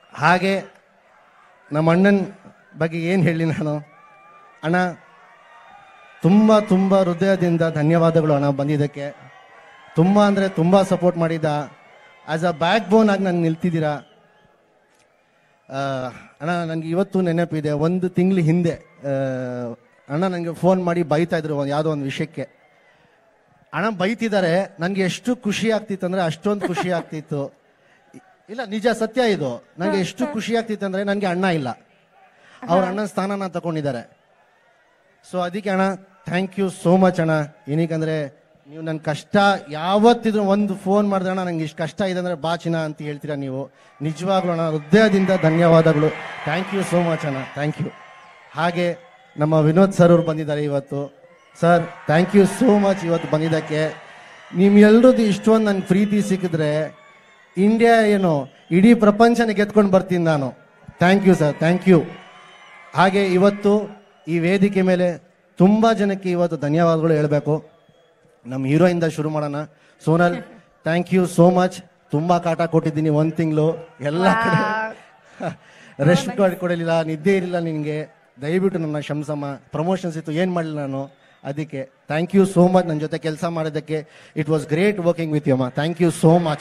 ಹಾಗೆ ನಮ್ಮ ಅಣ್ಣನ ಬಗ್ಗೆ ಏನು ಹೇಳಿ ನಾನು ಅಣ್ಣ ತುಂಬ ತುಂಬ ಹೃದಯದಿಂದ ಧನ್ಯವಾದಗಳು ಅಣ್ಣ ಬಂದಿದ್ದಕ್ಕೆ ತುಂಬ ಅಂದರೆ ತುಂಬ ಸಪೋರ್ಟ್ ಮಾಡಿದ್ದ ಆಸ್ ಅ ಬ್ಯಾಕ್ ಬೋನ್ ಆಗಿ ನಾನು ನಿಲ್ತಿದ್ದೀರಾ ಆ, ಅಣ್ಣ ನನಗೆ ಇವತ್ತು ನೆನಪಿದೆ ಒಂದು ತಿಂಗಳ ಹಿಂದೆ ಆ, ಅಣ್ಣ ನನಗೆ ಫೋನ್ ಮಾಡಿ ಬೈತಾ ಇದ್ರು ಒಂದು ಯಾವುದೋ ಒಂದು ವಿಷಯಕ್ಕೆ ಅಣ್ಣ ಬೈತಿದ್ದಾರೆ ನನಗೆ ಎಷ್ಟು ಖುಷಿ ಆಗ್ತಿತ್ತು ಅಂದ್ರೆ ಅಷ್ಟೊಂದು ಖುಷಿ ಆಗ್ತಿತ್ತು ಇ- ಇಲ್ಲ ನಿಜ ಸತ್ಯ ಇದು ನನಗೆ ಎಷ್ಟು ಖುಷಿ ಆಗ್ತಿತ್ತು ಅಂದ್ರೆ ನನಗೆ ಅಣ್ಣ ಇಲ್ಲ ಅವ್ರ ಅಣ್ಣನ ಸ್ಥಾನನ ತಗೊಂಡಿದ್ದಾರೆ ಸೊ ಅದಕ್ಕೆ ಅಣ್ಣ ಥ್ಯಾಂಕ್ ಯು ಸೋ ಮಚ್ ಅಣ್ಣ ಏನಕ್ಕಂದ್ರೆ ನೀವು ನನ್ನ ಕಷ್ಟ ಯಾವತ್ತಿದ್ರು ಒಂದು ಫೋನ್ ಮಾಡಿದ್ರೆ ಅಣ್ಣ ನಂಗೆ ಇಷ್ಟು ಕಷ್ಟ ಇದೆ ಅಂದ್ರೆ ಬಾ ಚಿನ್ನ ಅಂತ ಹೇಳ್ತೀರಾ ನೀವು ನಿಜವಾಗ್ಲೂ ಅಣ್ಣ ಹೃದಯದಿಂದ ಧನ್ಯವಾದಗಳು ಥ್ಯಾಂಕ್ ಯು ಸೋ ಮಚ್ ಅಣ್ಣ ಥ್ಯಾಂಕ್ ಯು ಹಾಗೆ ನಮ್ಮ ವಿನೋದ್ ಸರ್ ಅವ್ರು ಬಂದಿದ್ದಾರೆ ಇವತ್ತು sir thank you so much ಇವತ್ತು ಬಂದಿದ್ದಕ್ಕೆ ನಿಮ್ಮೆಲ್ರದ್ದು ಇಷ್ಟೊಂದು ನನ್ನ ಪ್ರೀತಿ ಸಿಕ್ಕಿದ್ರೆ ಇಂಡಿಯಾ ಏನು ಇಡೀ ಪ್ರಪಂಚನ ಗೆದ್ಕೊಂಡು ಬರ್ತೀನಿ ನಾನು thank you sir thank you ಹಾಗೆ ಇವತ್ತು ಈ ವೇದಿಕೆ ಮೇಲೆ ತುಂಬ ಜನಕ್ಕೆ ಇವತ್ತು ಧನ್ಯವಾದಗಳು ಹೇಳಬೇಕು ನಮ್ಮ ಹೀರೋಯಿಂದ ಶುರು ಮಾಡೋಣ Sonal thank you so much ತುಂಬ ಕಾಟ ಕೊಟ್ಟಿದ್ದೀನಿ ಒಂದು ತಿಂಗಳು ಎಲ್ಲ ಕಡೆ ರೆಸ್ಟ್ ಕೊಡಲಿಲ್ಲ ನಿದ್ದೆ ಇರಲಿಲ್ಲ ನಿನಗೆ ದಯವಿಟ್ಟು ನನ್ನ ಶಂಸಮ್ಮ ಪ್ರಮೋಷನ್ಸ್ ಇತ್ತು ಏನು ಮಾಡಲಿಲ್ಲ ನಾನು ಅದಕ್ಕೆ ಥ್ಯಾಂಕ್ ಯು ಸೋ ಮಚ್ ನನ್ನ ಜೊತೆ ಕೆಲಸ ಮಾಡೋದಕ್ಕೆ it was great working with you ಅಮ್ಮ ಥ್ಯಾಂಕ್ ಯು ಸೋ ಮಚ್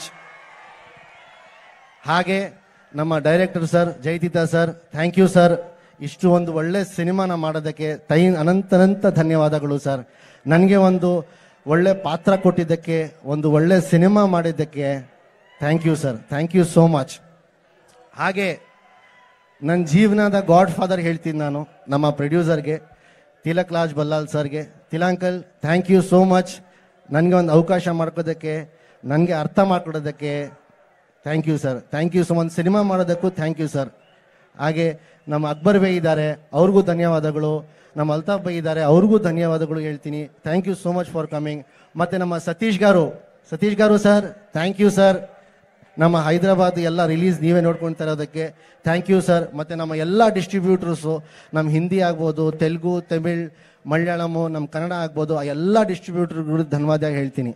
ಹಾಗೆ ನಮ್ಮ director sir Jayatheertha sir thank you sir ಇಷ್ಟು ಒಂದು ಒಳ್ಳೆ ಸಿನಿಮಾನ ಮಾಡೋದಕ್ಕೆ ತೈ ಅನಂತನಂತ ಧನ್ಯವಾದಗಳು ಸರ್ ನನಗೆ ಒಂದು ಒಳ್ಳೆ ಪಾತ್ರ ಕೊಟ್ಟಿದ್ದಕ್ಕೆ ಒಂದು ಒಳ್ಳೆ ಸಿನಿಮಾ ಮಾಡಿದ್ದಕ್ಕೆ thank you sir thank you so much ಹಾಗೆ ನನ್ನ ಜೀವನದ ಗಾಡ್ ಫಾದರ್ ಹೇಳ್ತೀನಿ ನಾನು ನಮ್ಮ ಪ್ರೊಡ್ಯೂಸರ್ಗೆ ತಿಲಕ್ ರಾಜ್ ಬಲ್ಲಾಲ್ ಸರ್ಗೆ ತಿಲಾಂಕಲ್ ಥ್ಯಾಂಕ್ ಯು ಸೋ ಮಚ್ ನನಗೆ ಒಂದು ಅವಕಾಶ ಮಾಡ್ಕೋದಕ್ಕೆ ನನಗೆ ಅರ್ಥ ಮಾಡ್ಕೊಡೋದಕ್ಕೆ thank you sir thank you so ಒಂದು ಸಿನಿಮಾ ಮಾಡೋದಕ್ಕೂ ಥ್ಯಾಂಕ್ ಯು ಸರ್ ಹಾಗೆ ನಮ್ಮ ಅಕ್ಬರ್ ಬೈ ಇದ್ದಾರೆ ಅವ್ರಿಗೂ ಧನ್ಯವಾದಗಳು ನಮ್ಮ ಅಲ್ತಾಫ್ ಬೈ ಇದ್ದಾರೆ ಅವ್ರಿಗೂ ಧನ್ಯವಾದಗಳು ಹೇಳ್ತೀನಿ thank you so much for coming ಮತ್ತೆ ನಮ್ಮ Satish garu Satish garu sir thank you sir ನಮ್ಮ ಹೈದರಾಬಾದ್ ಎಲ್ಲ ರಿಲೀಸ್ ನೀವೇ ನೋಡ್ಕೊಳ್ತಾ ಇರೋದಕ್ಕೆ ಥ್ಯಾಂಕ್ ಯು ಸರ್ ಮತ್ತೆ ನಮ್ಮ ಎಲ್ಲ ಡಿಸ್ಟ್ರಿಬ್ಯೂಟರ್ಸು ನಮ್ಮ ಹಿಂದಿ ಆಗ್ಬೋದು ತೆಲುಗು ತಮಿಳ್ ಮಲಯಾಳಮು ನಮ್ಮ ಕನ್ನಡ ಆಗ್ಬೋದು ಆ ಎಲ್ಲ ಡಿಸ್ಟ್ರಿಬ್ಯೂಟರ್ಗಳು ಧನ್ಯವಾದ ಹೇಳ್ತೀನಿ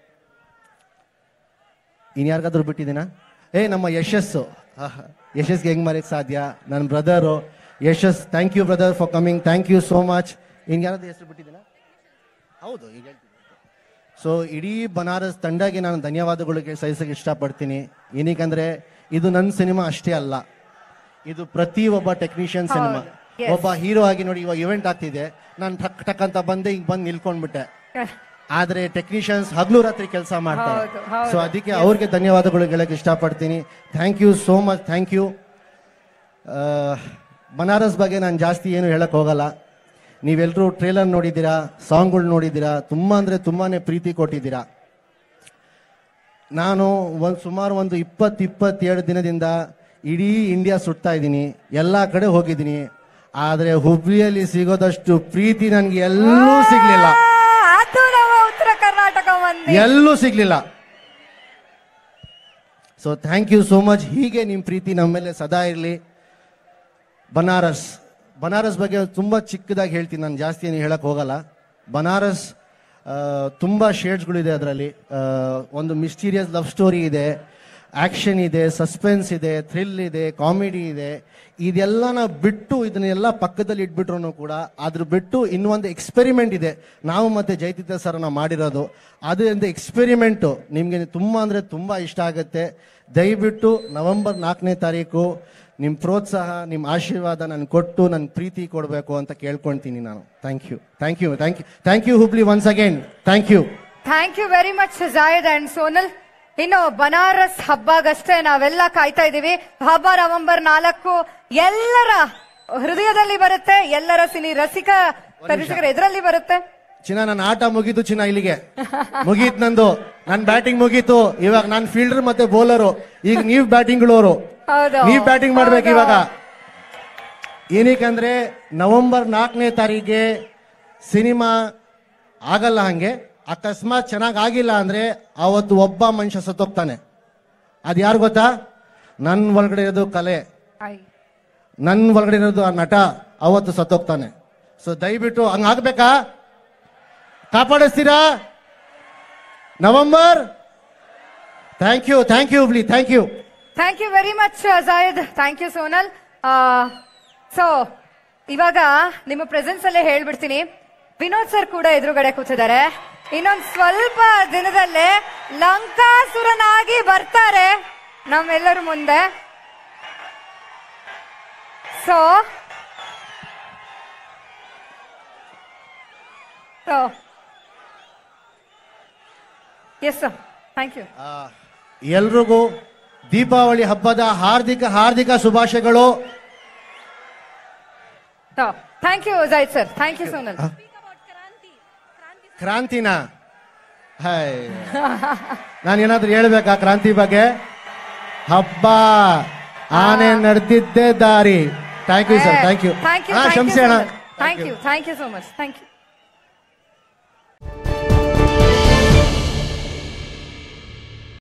ಇನ್ಯಾರಿಗಾದ್ರೂ ಬಿಟ್ಟಿದ್ದೀನಾ ಏ ನಮ್ಮ ಯಶಸ್ಸು ಆಹಾ, ಯಶಸ್ಗೆ ಹೆಂಗ್ ಮರೆಯಕ್ಕೆ ಸಾಧ್ಯ ನನ್ನ brother Yashas thank you brother for coming thank you so much ಇನ್ಯಾರಾದ್ರೂ ಹೆಸರು ಬಿಟ್ಟಿದ್ದೀನಾ ಹೌದು ಈಗ ಹೇಳ್ತೀನಿ ಸೊ ಇಡೀ ಬನಾರಸ್ ತಂಡಗೆ ನಾನು ಧನ್ಯವಾದಗಳಿಗೆ ಸಲ್ಲಿಸಕ್ಕೆ ಇಷ್ಟಪಡ್ತೀನಿ ಏನಕ್ಕಂದ್ರೆ ಇದು ನನ್ನ ಸಿನಿಮಾ ಅಷ್ಟೇ ಅಲ್ಲ ಇದು ಪ್ರತಿ ಒಬ್ಬ ಟೆಕ್ನಿಷಿಯನ್ ಸಿನಿಮಾ yes. ಒಬ್ಬ ಹೀರೋ ಆಗಿ ನೋಡಿ ಇವಾಗ ಇವೆಂಟ್ ಆಗ್ತಿದೆ ನಾನು ಟಕ್ ಟಕ್ ಅಂತ ಬಂದೆ ಹಿಂಗ್ ಬಂದು ನಿಲ್ಕೊಂಡ್ಬಿಟ್ಟೆ ಆದ್ರೆ ಟೆಕ್ನಿಷಿಯನ್ಸ್ ಹಗಲು ರಾತ್ರಿ ಕೆಲಸ ಮಾಡ್ತಾರೆ ಹೌದು, ಹೌದು. ಸೊ ಅದಕ್ಕೆ ಅವ್ರಿಗೆ ಧನ್ಯವಾದಗಳು ಹೇಳಕ್ ಇಷ್ಟಪಡ್ತೀನಿ thank you so much thank you Banaras ಬಗ್ಗೆ ನಾನು ಜಾಸ್ತಿ ಏನು ಹೇಳಕ್ ಹೋಗಲ್ಲ ನೀವೆಲ್ಲರೂ ಟ್ರೇಲರ್ ನೋಡಿದ್ದೀರಾ ಸಾಂಗ್ಗಳು ನೋಡಿದ್ದೀರಾ ತುಂಬ ಅಂದರೆ ತುಂಬಾನೇ ಪ್ರೀತಿ ಕೊಟ್ಟಿದ್ದೀರಾ ನಾನು ಒಂದು ಸುಮಾರು ಒಂದು ಇಪ್ಪತ್ತು ಇಪ್ಪತ್ತೇಳು ದಿನದಿಂದ ಇಡೀ ಇಂಡಿಯಾ ಸುತ್ತಾ ಇದ್ದೀನಿ ಎಲ್ಲ ಕಡೆ ಹೋಗಿದ್ದೀನಿ ಆದರೆ ಹುಬ್ಳಿಯಲ್ಲಿ ಸಿಗೋದಷ್ಟು ಪ್ರೀತಿ ನನಗೆ ಎಲ್ಲೂ ಸಿಗ್ಲಿಲ್ಲ ಆ, ಅದು ನಮ್ಮ ಉತ್ತರ ಕರ್ನಾಟಕ ಮಂದಿ ಎಲ್ಲೂ ಸಿಗ್ಲಿಲ್ಲ so thank you so much ಹೀಗೆ ನಿಮ್ಮ ಪ್ರೀತಿ ನಮ್ಮ ಮೇಲೆ ಸದಾ ಇರಲಿ ಬನಾರಸ್ ಬನಾರಸ್ ಬಗ್ಗೆ ತುಂಬಾ ಚಿಕ್ಕದಾಗಿ ಹೇಳ್ತೀನಿ ನಾನು ಜಾಸ್ತಿ ಏನು ಹೇಳಕ್ ಹೋಗಲ್ಲ ಬನಾರಸ್ ಆ, ತುಂಬಾ ಶೇಡ್ಸ್ಗಳಿದೆ ಅದರಲ್ಲಿ ಒಂದು ಮಿಸ್ಟೀರಿಯಸ್ ಲವ್ ಸ್ಟೋರಿ ಇದೆ ಆಕ್ಷನ್ ಇದೆ ಸಸ್ಪೆನ್ಸ್ ಇದೆ ಥ್ರಿಲ್ ಇದೆ ಕಾಮಿಡಿ ಇದೆ ಇದೆಲ್ಲನ ಬಿಟ್ಟು ಇದನ್ನೆಲ್ಲ ಪಕ್ಕದಲ್ಲಿ ಇಟ್ಬಿಟ್ರು ಕೂಡ ಅದ್ರ ಬಿಟ್ಟು ಇನ್ನೊಂದು ಎಕ್ಸ್ಪೆರಿಮೆಂಟ್ ಇದೆ ನಾವು ಮತ್ತೆ ಜಯತೀರ್ಥ ಸರ್ನ ಮಾಡಿರೋದು ಅದು ಒಂದು ಎಕ್ಸ್ಪೆರಿಮೆಂಟು ನಿಮಗೆ ತುಂಬಾ ಅಂದ್ರೆ ತುಂಬಾ ಇಷ್ಟ ಆಗುತ್ತೆ ದಯವಿಟ್ಟು ನವೆಂಬರ್ ನಾಲ್ಕನೇ ತಾರೀಕು ನಿಮ್ಮ ಪ್ರೋತ್ಸಾಹ ನಿಮ್ಮ ಆಶೀರ್ವಾದ ನಾನು ಕೊಟ್ಟು ನನ್ನ ಪ್ರೀತಿ ಕೊಡಬೇಕು ಅಂತ ಕೇಳ್ಕೊಳ್ತೀನಿ ನಾನು thank you thank you thank you thank you Hubli once again thank you thank you very much Zayed and Sonal ಇನ್ನು ಬನಾರಸ್ ಹಬ್ಬಗಷ್ಟೇ ನಾವೆಲ್ಲ ಕಾಯ್ತಾ ಇದೀವಿ ಹಬ್ಬ ನವೆಂಬರ್ ನಾಲ್ಕು ಎಲ್ಲರ ಹೃದಯದಲ್ಲಿ ಬರುತ್ತೆ ಎಲ್ಲರ ಸಿನಿ ರಸಿಕ ರಸಿಕರ ಎದುರಲ್ಲಿ ಬರುತ್ತೆ ಚಿನ್ನ ನನ್ನ ಆಟ ಮುಗೀತು ಚಿನ್ನ ಇಲ್ಲಿಗೆ ಮುಗೀತು ನಂದು ನನ್ನ ಬ್ಯಾಟಿಂಗ್ ಮುಗೀತು ಇವಾಗ ನಾನು ಫೀಲ್ಡರ್ ಮತ್ತೆ ಬೌಲರು ಈಗ ನೀವು ಬ್ಯಾಟಿಂಗ್ಗಳವರು ಹೌದು ನೀವು ಬ್ಯಾಟಿಂಗ್ ಮಾಡ್ಬೇಕು ಹೌದು. ಇವಾಗ ಏನಕ್ಕಂದ್ರೆ ನವೆಂಬರ್ ನಾಲ್ಕನೇ ತಾರೀಕಿಗೆ ಸಿನಿಮಾ ಆಗಲ್ಲ ಹಂಗೆ ಅಕಸ್ಮಾತ್ ಚೆನ್ನಾಗ್ ಆಗಿಲ್ಲ ಅಂದ್ರೆ ಅವತ್ತು ಒಬ್ಬ ಮನುಷ್ಯ ಸತ್ತೋಗ್ತಾನೆ ಅದ್ ಯಾರು ಗೊತ್ತಾ ನನ್ನ ಒಳಗಡೆ ಇರೋದು ಕಲೆ ಆಯ್. ನನ್ನ ಒಳಗಡೆ ಇರೋದು ಆ ನಟ ಅವತ್ತು ಸತ್ತೋಗ್ತಾನೆ ಸೊ ದಯವಿಟ್ಟು ಹಂಗಾಗ್ಬೇಕಾ ಕಾಪಾಡಿಸ್ತೀರಾ November thank you thank you Hubli thank you thank you very much Zayed thank you Sonal so ಇವಾಗ ನಿಮ್ಮ ಪ್ರೆಸೆನ್ಸ್ ಅಲ್ಲೇ ಹೇಳ್ಬಿಡ್ತೀನಿ ವಿನೋದ್ ಸರ್ ಕೂಡ ಎದುರುಗಡೆ ಕೂತಿದ್ದಾರೆ ಇನ್ನೊಂದ್ ಸ್ವಲ್ಪ ದಿನದಲ್ಲೇ ಲಂಕಾಸುರನಾಗಿ ಬರ್ತಾರೆ ನಮ್ಮೆಲ್ಲರ ಮುಂದೆ so so yes sir thank you ಎಲ್ರಿಗೂ ದೀಪಾವಳಿ ಹಬ್ಬದ ಹಾರ್ದಿಕ ಹಾರ್ದಿಕ ಶುಭಾಶಯಗಳು thank you Zayed sir thank you Sonal ಕ್ರಾಂತಿನ ಹಾಯ್ ನಾನೇನಾದ್ರೂ ಹೇಳ್ಬೇಕಾ ಕ್ರಾಂತಿ ಬಗ್ಗೆ ಹಬ್ಬ ಆನೆ ನಡೆದಿದ್ದೇ ದಾರಿ thank you sir thank you thank you ಹಾ ಶಂಸಿ ಅಣ್ಣ thank you thank you so much thank you